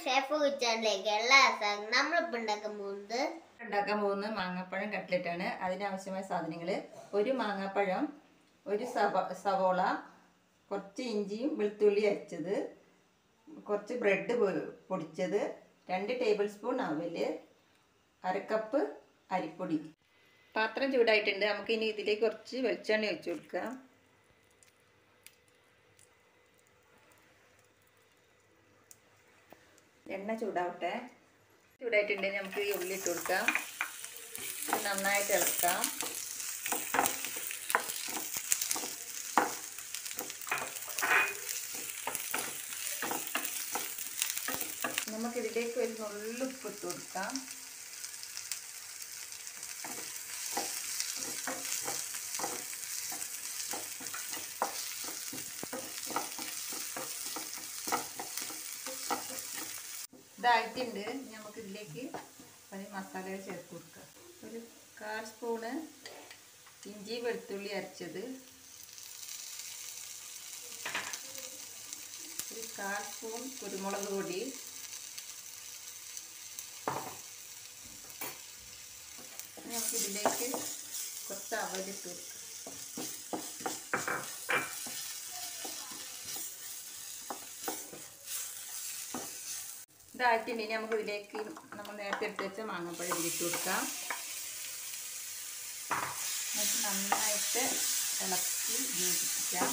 chef കിച്ചണിലേക്ക് എല്ലാ ദിവസവും നമ്മളിപ്പോൾ ഉണ്ടാക്കാൻ പോകുന്നത് ഉണ്ടാക്കാൻ പോകുന്ന മാങ്ങാപ്പഴം കട്ട്ലറ്റ് ആണ് അതിനാവശ്യമായ സാധനങ്ങൾ ഒരു മാങ്ങാപ്പഴം ഒരു സവ സവോള കുറച്ച് ഇഞ്ചിയും വെളുത്തുള്ളി അരച്ചത് കുറച്ച് ബ്രെഡ് പൊടിച്ചത് രണ്ട് ടേബിൾ സ്പൂൺ അവല് അരക്കപ്പ് അരിപ്പൊടി പാത്രം ചൂടായിട്ടുണ്ട് നമുക്ക് ഇനി ഇതിലേക്ക് കുറച്ച് വെളിച്ചെണ്ണ ഒഴിച്ചു കൊടുക്കാം എണ്ണ ചൂടാവട്ടെ ചൂടായിട്ടുണ്ട് നമുക്ക് ഈ ഉള്ളി ഇട്ട് കൊടുക്കാം ഇത് നന്നായിട്ട് ഇളക്കാം നമുക്കിതിലേക്ക് ഒരു നുള്ളുപ്പ് ഇട്ട് കൊടുക്കാം ഇതായിട്ടുണ്ട് നമുക്ക് ഇതിലേക്ക് ഒരു മസാലകൾ ചേർത്ത് കൊടുക്കാം ഒരു കാൽ സ്പൂണ് ഇഞ്ചി വെളുത്തുള്ളി അരച്ചത് ഒരു കാൽ സ്പൂൺ കുരുമുളക് പൊടി നമുക്ക് ഇതിലേക്ക് കുറച്ച് അവലിട്ട് കൊടുക്കാം ഇതായിട്ടുണ്ട് ഇനി നമുക്ക് ഇതിലേക്ക് നമ്മൾ നേരത്തെ എടുത്ത് വെച്ച മാങ്ങാപ്പഴം ഇതിലിട്ട് കൊടുക്കാം എന്നിട്ട് നന്നായിട്ട് ഇളക്കി യോജിപ്പിക്കാം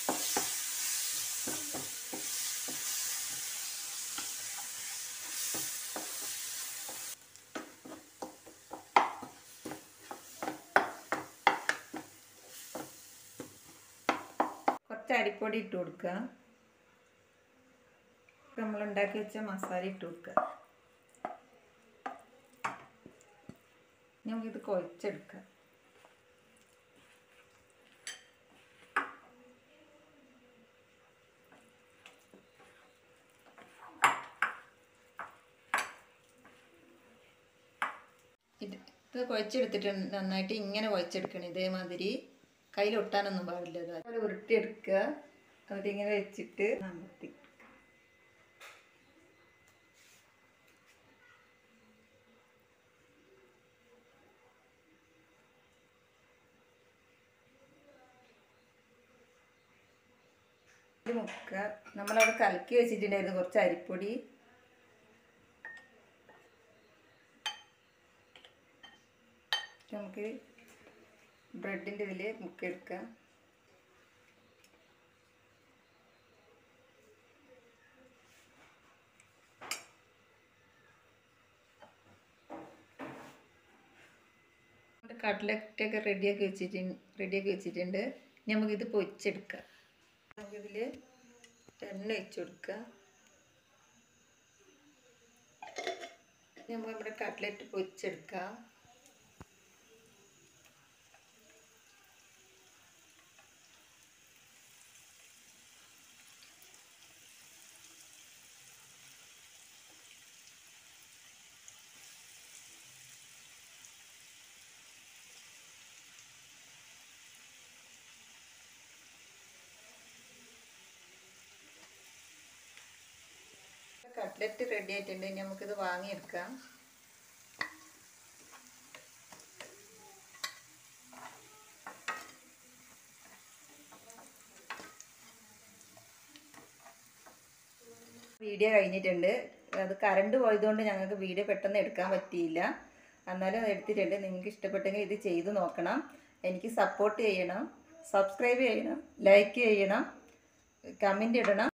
കുറച്ച് അരിപ്പൊടി ഇട്ട് കൊടുക്കുക നമ്മൾ ഉണ്ടാക്കി വെച്ച മസാല ഇട്ട് കൊടുക്കുക നമുക്കിത് കുഴച്ചെടുക്കാം ഇത് ഇത് കുഴച്ചെടുത്തിട്ടുണ്ട് നന്നായിട്ട് ഇങ്ങനെ കുഴച്ചെടുക്കണം ഇതേമാതിരി കയ്യിലൊട്ടാനൊന്നും പാടില്ല ഇത് അതുപോലെ ഉരുട്ടിയെടുക്കുക എന്നിട്ട് ഇങ്ങനെ വെച്ചിട്ട് അമർത്തി ഇത് മുക്കുക നമ്മളവിടെ കലക്കി വെച്ചിട്ടുണ്ടായിരുന്നു കുറച്ച് അരിപ്പൊടി നമുക്ക് ബ്രെഡിൻ്റെ ഇതിൽ മുക്കിയെടുക്കാം കട്ട്ലറ്റൊക്കെ റെഡിയാക്കി വെച്ചിട്ടുണ്ട് റെഡിയാക്കി വെച്ചിട്ടുണ്ട് ഇനി നമുക്കിത് പൊരിച്ചെടുക്കാം നമുക്കിതിൽ എണ്ണ ഒഴിച്ചു കൊടുക്കുക നമുക്ക് നമ്മുടെ കട്ട്ലറ്റ് പൊരിച്ചെടുക്കാം കട്ട്ലറ്റ് റെഡി ആയിട്ടുണ്ട് ഇനി നമുക്കിത് വാങ്ങിയെടുക്കാം വീഡിയോ കഴിഞ്ഞിട്ടുണ്ട് അത് കറണ്ട് പോയതുകൊണ്ട് ഞങ്ങൾക്ക് വീഡിയോ പെട്ടെന്ന് എടുക്കാൻ പറ്റിയില്ല എന്നാലും അത് എടുത്തിട്ടുണ്ട് നിങ്ങൾക്ക് ഇഷ്ടപ്പെട്ടെങ്കിൽ ഇത് ചെയ്ത് നോക്കണം എനിക്ക് സപ്പോർട്ട് ചെയ്യണം സബ്സ്ക്രൈബ് ചെയ്യണം ലൈക്ക് ചെയ്യണം കമൻ്റ് ഇടണം